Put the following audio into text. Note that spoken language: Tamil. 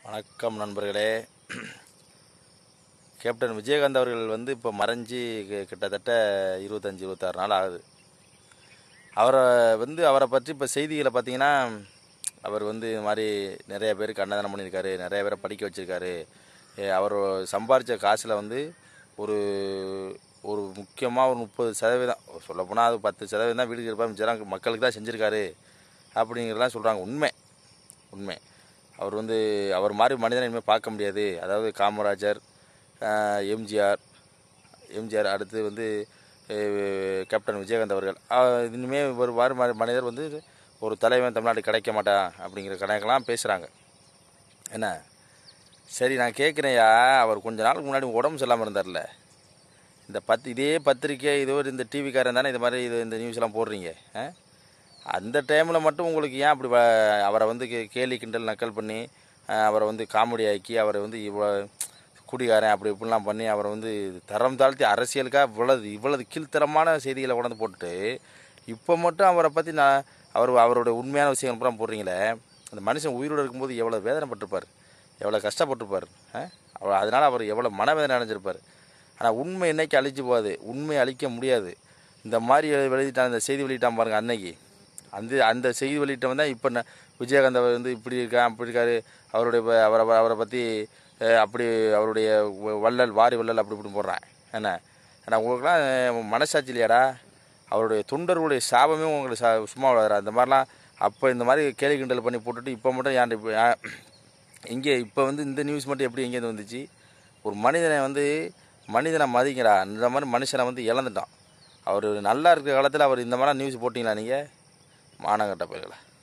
வணக்கம் நண்பர்களே கேப்டன் விஜயகாந்த் அவர்கள் வந்து இப்போ மறைஞ்சி கி- கிட்டத்தட்ட இருபத்தஞ்சி இருபத்தாறு நாள் ஆகுது அவரை வந்து அவரை பற்றி இப்போ செய்திகளை பார்த்தீங்கன்னா அவர் வந்து இது மாதிரி நிறைய பேருக்கு அன்னதானம் பண்ணியிருக்காரு நிறைய பேரை படிக்க வச்சுருக்காரு அவர் சம்பாரித்த காசில் வந்து ஒரு ஒரு முக்கியமாக ஒரு முப்பது சதவீதம் சொல்லப்போனால் அது பத்து சதவீதம் தான் வீடு இருப்பார் மிச்சம் மக்களுக்கு தான் செஞ்சுருக்காரு அப்படிங்கிறதெல்லாம் சொல்கிறாங்க உண்மை உண்மை அவர் வந்து அவர் மாதிரி மனிதனை இனிமேல் பார்க்க முடியாது அதாவது காமராஜர் ஆஹ், எம்ஜிஆர் எம்ஜிஆர் அடுத்து வந்து அஹ், கேப்டன் விஜயகாந்த் அவர்கள் ஆஹ், இனிமேல் ஒரு மாதிரி ம- மனிதர் வந்து ஒரு தலைவன் தமிழ்நாடு கிடைக்க மாட்டான் அப்படிங்கிற கணக்கெல்லாம் பேசுகிறாங்க என்ன சரி நான் கேட்குறேன்யா அவர் கொஞ்ச நாளுக்கு முன்னாடி உடம்பு சரியில்லாமல் இருந்தார்ல இந்த பத்து இதே பத்திரிக்கை இதோ இந்த டிவிக்காரன் தானே இது மாதிரி இது இந்த நியூஸ்லாம் போடுறீங்க ஆ? அந்த டைமில் மட்டும் உங்களுக்கு ஏன் அப்படி வ- அவரை வந்து கே- கேலி கிண்டல் நக்கல் பண்ணி ஆ, அவரை வந்து காமெடி ஆக்கி அவரை வந்து இவ்வளோ குடிகாரன் அப்படி இப்படிலாம் பண்ணி அவரை வந்து தரம் தாழ்த்தி அரசியலுக்காக இவ்வளவு இவ்வளவு கீழ்த்தரமான செய்திகளை கொண்டாந்து போட்டுட்டு இப்போ மட்டும் அவரை பற்றி நான் அவர் அவருடைய உண்மையான விஷயங்கள் பூரா போடுறீங்களே அந்த மனுஷன் உயிரோடு இருக்கும்போது எவ்வளோ வேதனைப்பட்டிருப்பார் எவ்வளோ கஷ்டப்பட்டிருப்பார் ஆ? அவர் அதனால் அவர் எவ்வளோ மனவேதனை அடைஞ்சிருப்பார் ஆனால் உண்மை என்னைக்கு அழிச்சு போகாது உண்மை அழிக்க முடியாது இந்த மாதிரி வெளியிட்டான் இந்த செய்தி வெளியிட்டான் பாருங்க அன்னைக்கு அந்த அந்த செய்தி வெளியிட்டவன் தான் இப்போ ந- விஜயகாந்த் அவர் வந்து இப்படி இருக்கான் அப்படி இருக்காரு அவருடைய ப- அவரை அவரை பற்றி அப்படி அவருடைய வ- வள்ளல் வாரி வள்ளல் அப்படி இப்படி போடுறான் என்ன ஏன்னா உங்களுக்குலாம் அஹ், மனசாட்சி இல்லையாடா அவருடைய தொண்டர்களுடைய சாபமே உங்களுக்கு சா சும்மா விளாடுறா அந்த மாதிரிலாம் அப்போ இந்த மாதிரி கேலி கிண்டல் பண்ணி போட்டுட்டு இப்போ மட்டும் ஏன் இப்போ ஏன் இங்கே இப்போ வந்து இந்த நியூஸ் மட்டும் எப்படி எங்கேருந்து வந்துச்சு ஒரு மனிதனை வந்து மனிதனை மதிங்கடா இந்த மாதிரி மனுஷனை வந்து இழந்துட்டான் அவர் நல்லா இருக்கிற காலத்தில் அவர் இந்த மாதிரி நியூஸ் போட்டிங்களா நீங்கள் மானங்கட்ட போய்களா